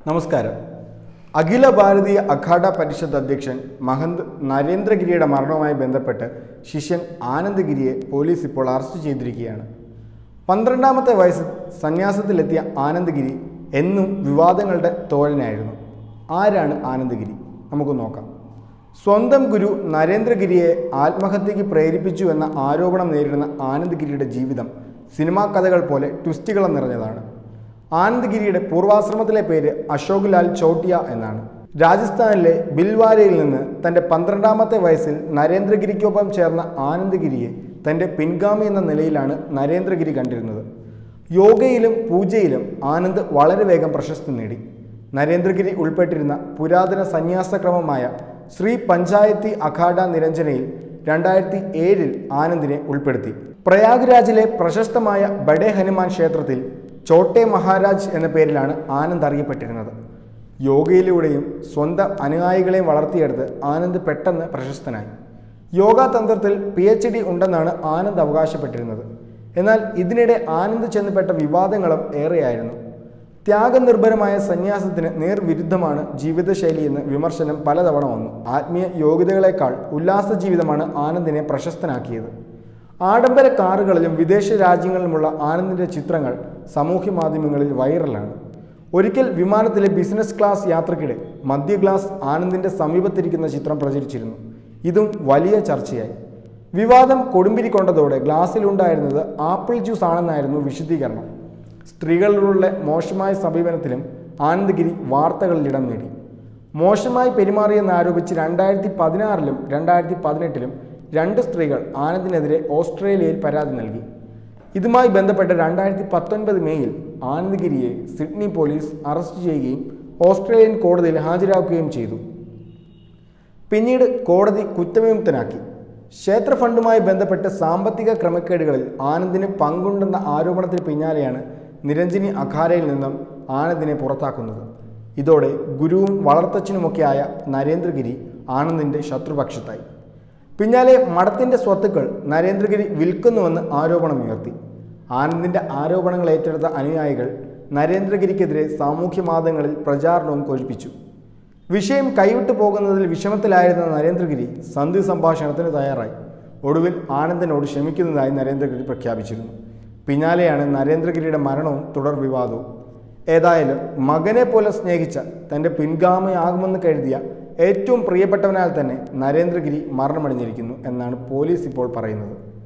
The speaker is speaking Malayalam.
നമസ്കാരം അഖില ഭാരതീയ അഖാഡ പരിഷത്ത് അധ്യക്ഷൻ മഹന്ത് നരേന്ദ്രഗിരിയുടെ മരണവുമായി ബന്ധപ്പെട്ട് ശിഷ്യൻ ആനന്ദഗിരിയെ പോലീസ് ഇപ്പോൾ അറസ്റ്റ് ചെയ്തിരിക്കുകയാണ് പന്ത്രണ്ടാമത്തെ വയസ്സിൽ സന്യാസത്തിലെത്തിയ ആനന്ദഗിരി എന്നും വിവാദങ്ങളുടെ തോഴനായിരുന്നു ആരാണ് ആനന്ദഗിരി നമുക്ക് നോക്കാം സ്വന്തം ഗുരു നരേന്ദ്രഗിരിയെ ആത്മഹത്യയ്ക്ക് പ്രേരിപ്പിച്ചു എന്ന ആരോപണം നേരിടുന്ന ആനന്ദഗിരിയുടെ ജീവിതം സിനിമാ കഥകൾ പോലെ ട്വിസ്റ്റുകൾ നിറഞ്ഞതാണ് ആനന്ദ്ഗിരിയുടെ പൂർവാശ്രമത്തിലെ പേര് അശോക് ലാൽ ചോട്ടിയ എന്നാണ് രാജസ്ഥാനിലെ ബിൽവാരയിൽ നിന്ന് തൻ്റെ പന്ത്രണ്ടാമത്തെ വയസ്സിൽ നരേന്ദ്രഗിരിക്കൊപ്പം ചേർന്ന ആനന്ദഗിരിയെ തൻ്റെ പിൻഗാമി എന്ന നിലയിലാണ് നരേന്ദ്രഗിരി കണ്ടിരുന്നത് യോഗയിലും പൂജയിലും ആനന്ദ് വളരെ വേഗം പ്രശസ്തി നേടി നരേന്ദ്രഗിരി ഉൾപ്പെട്ടിരുന്ന പുരാതന സന്യാസക്രമമായ ശ്രീ പഞ്ചായത്തി അഖാഡ നിരഞ്ജനയിൽ രണ്ടായിരത്തി ഏഴിൽ ആനന്ദിനെ ഉൾപ്പെടുത്തി പ്രയാഗ്രാജിലെ പ്രശസ്തമായ ബഡേ ഹനുമാൻ ക്ഷേത്രത്തിൽ ചോട്ടെ മഹാരാജ് എന്ന പേരിലാണ് ആനന്ദ് അറിയപ്പെട്ടിരുന്നത് യോഗയിലൂടെയും സ്വന്തം അനുയായികളെയും വളർത്തിയെടുത്ത് ആനന്ദ് പെട്ടെന്ന് പ്രശസ്തനായി യോഗാ തന്ത്രത്തിൽ പി എച്ച് ഡി ഉണ്ടെന്നാണ് ആനന്ദ് അവകാശപ്പെട്ടിരുന്നത് എന്നാൽ ഇതിനിടെ ആനന്ദ് ചെന്നപ്പെട്ട വിവാദങ്ങളും ഏറെയായിരുന്നു ത്യാഗനിർഭരമായ സന്യാസത്തിന് നേർവിരുദ്ധമാണ് ജീവിതശൈലിയെന്ന് വിമർശനം പലതവണ വന്നു ആത്മീയ യോഗ്യതകളെക്കാൾ ഉല്ലാസ ജീവിതമാണ് ആനന്ദിനെ പ്രശസ്തനാക്കിയത് ആഡംബര കാറുകളിലും വിദേശ രാജ്യങ്ങളിലുമുള്ള ആനന്ദിൻ്റെ ചിത്രങ്ങൾ സാമൂഹ്യ മാധ്യമങ്ങളിൽ വൈറലാണ് ഒരിക്കൽ വിമാനത്തിലെ ബിസിനസ് ക്ലാസ് യാത്രക്കിടെ മധ്യ ഗ്ലാസ് ആനന്ദിൻ്റെ സമീപത്തിരിക്കുന്ന ചിത്രം പ്രചരിച്ചിരുന്നു ഇതും വലിയ ചർച്ചയായി വിവാദം കൊടുമ്പിരി കൊണ്ടതോടെ ഗ്ലാസ്സിലുണ്ടായിരുന്നത് ആപ്പിൾ ജ്യൂസ് ആണെന്നായിരുന്നു വിശദീകരണം സ്ത്രീകളോടുള്ള മോശമായ സമീപനത്തിലും ആനന്ദഗിരി വാർത്തകളിൽ ഇടം നേടി മോശമായി പെരുമാറിയെന്ന് ആരോപിച്ച് രണ്ടായിരത്തി പതിനാറിലും രണ്ടായിരത്തി പതിനെട്ടിലും രണ്ട് സ്ത്രീകൾ ആനന്ദിനെതിരെ ഓസ്ട്രേലിയയിൽ പരാതി നൽകി ഇതുമായി ബന്ധപ്പെട്ട് രണ്ടായിരത്തി പത്തൊൻപത് മെയ്യിൽ ആനന്ദഗിരിയെ സിഡ്നി പോലീസ് അറസ്റ്റ് ചെയ്യുകയും ഓസ്ട്രേലിയൻ കോടതിയിൽ ഹാജരാക്കുകയും ചെയ്തു പിന്നീട് കോടതി കുറ്റവിമുക്തനാക്കി ക്ഷേത്ര ഫണ്ടുമായി ബന്ധപ്പെട്ട് സാമ്പത്തിക ക്രമക്കേടുകളിൽ ആനന്ദിന് പങ്കുണ്ടെന്ന ആരോപണത്തിന് പിന്നാലെയാണ് നിരഞ്ജനി അഖാരയിൽ നിന്നും ആനന്ദിനെ പുറത്താക്കുന്നത് ഇതോടെ ഗുരുവും വളർത്തച്ഛനുമൊക്കെയായ നരേന്ദ്രഗിരി ആനന്ദിൻ്റെ ശത്രുപക്ഷത്തായി പിന്നാലെ മഠത്തിൻ്റെ സ്വത്തുക്കൾ നരേന്ദ്രഗിരി വിൽക്കുന്നുവെന്ന് ആരോപണമുയർത്തി ആനന്ദിൻ്റെ ആരോപണങ്ങൾ ഏറ്റെടുത്ത അനുയായികൾ നരേന്ദ്രഗിരിക്കെതിരെ സാമൂഹ്യ മാധ്യമങ്ങളിൽ പ്രചാരണവും കൊഴിപ്പിച്ചു വിഷയം കൈവിട്ടു പോകുന്നതിൽ വിഷമത്തിലായിരുന്ന നരേന്ദ്രഗിരി സന്ധി സംഭാഷണത്തിന് തയ്യാറായി ഒടുവിൽ ആനന്ദിനോട് ക്ഷമിക്കുന്നതായി നരേന്ദ്രഗിരി പ്രഖ്യാപിച്ചിരുന്നു പിന്നാലെയാണ് നരേന്ദ്രഗിരിയുടെ മരണവും തുടർ വിവാദവും ഏതായാലും മകനെ പോലെ സ്നേഹിച്ച തൻ്റെ പിൻഗാമിയാകുമെന്ന് കരുതിയ ഏറ്റവും പ്രിയപ്പെട്ടവനാൽ തന്നെ നരേന്ദ്രഗിരി മരണമടഞ്ഞിരിക്കുന്നു എന്നാണ് പോലീസ് ഇപ്പോൾ പറയുന്നത്